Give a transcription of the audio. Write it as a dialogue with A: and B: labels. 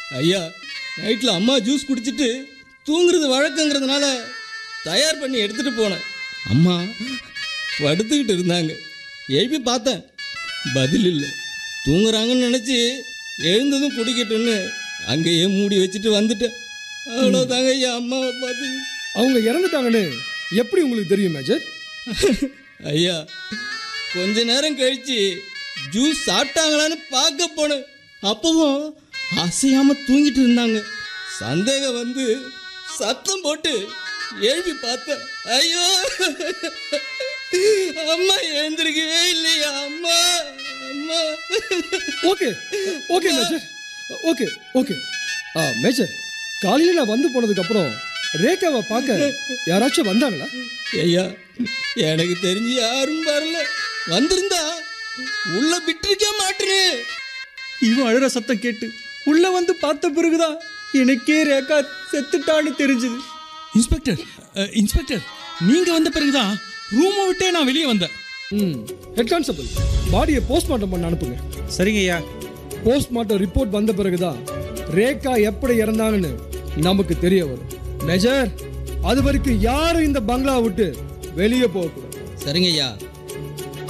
A: ஐயா நைட்டில் அம்மா ஜூஸ் குடிச்சிட்டு தூங்குறது வழக்கங்கிறதுனால தயார் பண்ணி எடுத்துட்டு போனேன் அம்மா படுத்துக்கிட்டு இருந்தாங்க எழுப்பி பார்த்தேன் பதில் இல்லை தூங்குறாங்கன்னு நினச்சி எழுந்ததும் குடிக்கட்டும்னு அங்கேயே மூடி வச்சுட்டு வந்துட்டேன் அவ்வளோதாங்க ஐயா அம்மாவை பார்த்து
B: அவங்க இறந்துட்டாங்கன்னு எப்படி உங்களுக்கு தெரியும் மேஜர்
A: ஐயா கொஞ்ச நேரம் கழிச்சு ஜூஸ் சாப்பிட்டாங்களான்னு பார்க்க போனேன் அப்பவும் அசையாம தூங்கிட்டு இருந்தாங்க சந்தேகம் வந்து சத்தம் போட்டு எழுப்பி பார்த்தேன் ஐயோ அம்மா எழுந்திருக்கவே இல்லையா அம்மா அம்மா
B: okay okay major okay okay ஆ மேஜர் காலையில் நான் வந்து போனதுக்கப்புறம் ரேகாவை பார்க்க யாராச்சும் வந்தாங்களா
A: ஐயா எனக்கு தெரிஞ்சு யாரும் வரல வந்திருந்தா உள்ள விட்டிருக்க மாட்டேனே
C: இவன் அழுற சத்தம் கேட்டு உள்ள வந்து பார்த்த பிறகுதான் எனக்கே ரேகா செத்துட்டான்னு தெரிஞ்சது
D: இன்ஸ்பெக்டர் அஹ், இன்ஸ்பெக்டர் நீங்க வந்த பிறகுதான் ரூமை விட்டே நான் வெளியே வந்தேன்
B: ம் ஹெட் கான்ஸ்டபிள் பாடியை போஸ்ட்மார்ட்டம் பண்ண அனுப்புங்க
C: சரிங்க ஐயா
B: போஸ்ட்மார்ட்டம் ரிப்போர்ட் வந்த பிறகுதான் ரேகா எப்படி இறந்தாங்கன்னு நமக்கு தெரிய வரும் மேஜர் அது வரைக்கும் யாரும் இந்த பங்களா விட்டு வெளியே போகக்கூடாது
A: சரிங்க ஐயா